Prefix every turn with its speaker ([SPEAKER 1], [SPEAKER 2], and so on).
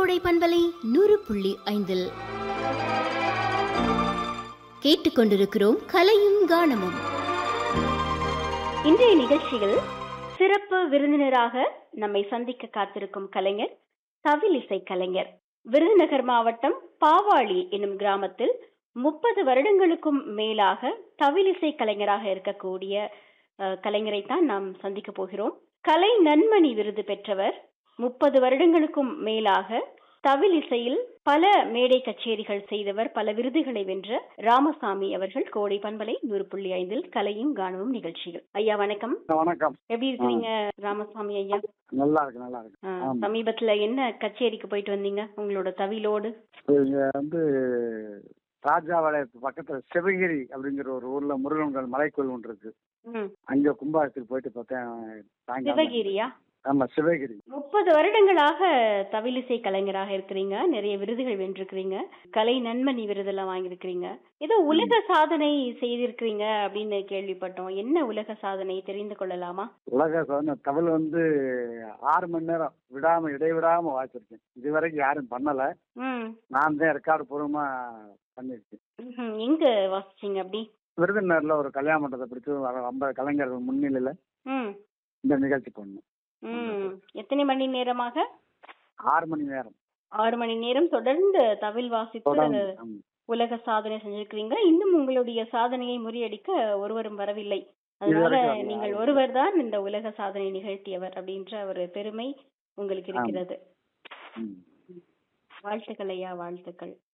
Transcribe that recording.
[SPEAKER 1] கோடை பண்பலை நூறு புள்ளி ஐந்தில் கேட்டுக்கொண்டிருக்கிறோம் கலையும் கானமும்
[SPEAKER 2] இன்றைய நிகழ்ச்சியில் சிறப்பு விருந்தினராக நம்மை சந்திக்க காத்திருக்கும் கலைஞர் தவிலிசை கலைஞர் விருதுநகர் மாவட்டம் பாவாளி என்னும் கிராமத்தில் முப்பது வருடங்களுக்கும் மேலாக தவிலிசை கலைஞராக இருக்கக்கூடிய அஹ், கலைஞரைத்தான் நாம் சந்திக்க போகிறோம் கலை நன்மணி விருது பெற்றவர் முப்பது வருடங்களுக்கும் மேலாக தவில் இசையில் பல மேடை கச்சேரிகள் செய்தவர் பல விருதுகளை வென்ற ராமசாமி அவர்கள் கோடை பண்பலை நூறு புள்ளி ஐந்தில் கலையும் கானமும் நிகழ்ச்சிகள் ஐயா வணக்கம்
[SPEAKER 3] வணக்கம்
[SPEAKER 2] எப்படி இருக்கிறீங்க ராமசாமி ஐயா
[SPEAKER 3] நல்லா இருக்கு நல்லா இருக்கு
[SPEAKER 2] ஆ,
[SPEAKER 3] ஆமா.
[SPEAKER 2] சமீபத்துல என்ன கச்சேரிக்கு போயிட்டு வந்தீங்க உங்களோட தவிலோடு
[SPEAKER 3] இங்க வந்து ராஜாவாளையத்து பக்கத்துல சிவகிரி அப்படிங்கிற ஒரு ஊர்ல முருகன்கள் மலைக்கோயில் ஒன்று இருக்கு
[SPEAKER 2] ம்,
[SPEAKER 3] அங்க கும்பாசத்துக்கு போயிட்டு பார்த்தேன் சாயங்காலம்
[SPEAKER 2] சிவகிரியா
[SPEAKER 3] ஆமா சிவகிரி
[SPEAKER 2] முப்பது வருடங்களாக தவிலிசை கலைஞராக இருக்கிறீங்க நிறைய விருதுகள் வென்றிருக்கிறீங்க கலை நன்மணி விருதெல்லாம் வாங்கியிருக்கிறீங்க ஏதோ உலக சாதனை செய்திருக்கிறீங்க அப்படின்னு கேள்விப்பட்டோம் என்ன உலக சாதனை தெரிந்து கொள்ளலாமா
[SPEAKER 3] உலக சாதனை தமிழ் வந்து ஆறு மணி நேரம் விடாம இடைவிடாம வாசிச்சிருக்கேன் இது வரைக்கும் யாரும் பண்ணல
[SPEAKER 2] ம்
[SPEAKER 3] நான் தான் ரெக்கார்டு பூர்வமா பண்ணிருக்கேன்
[SPEAKER 2] ம்ஹும். எங்க வாசிச்சீங்க அப்படி
[SPEAKER 3] விருதுநகர்ல ஒரு கல்யாண மண்டபத்தை பிடிச்சு வர ஐம்பது கலைஞர்கள் முன்னிலையில
[SPEAKER 2] ம்
[SPEAKER 3] இந்த நிகழ்ச்சி பண்ணோம்
[SPEAKER 2] ம் எத்தனை மணி நேரமாக
[SPEAKER 3] ஆறு மணி நேரம்
[SPEAKER 2] ஆறு மணி நேரம் தொடர்ந்து தவில் வாசித்து
[SPEAKER 3] தொடர்ந்து ஆமா.
[SPEAKER 2] உலக சாதனை செஞ்சிருக்கிறீங்க இன்னும் உங்களுடைய சாதனையை முறியடிக்க ஒருவரும் வரவில்லை அதனால
[SPEAKER 3] இதுவரைக்கும் வரல.
[SPEAKER 2] நீங்கள் ஒருவர் தான் இந்த உலக சாதனை நிகழ்த்தியவர் அப்படின்ற ஒரு பெருமை உங்களுக்கு இருக்கிறது
[SPEAKER 3] ம்.
[SPEAKER 2] வாழ்த்துக்கள் ஐயா வாழ்த்துக்கள்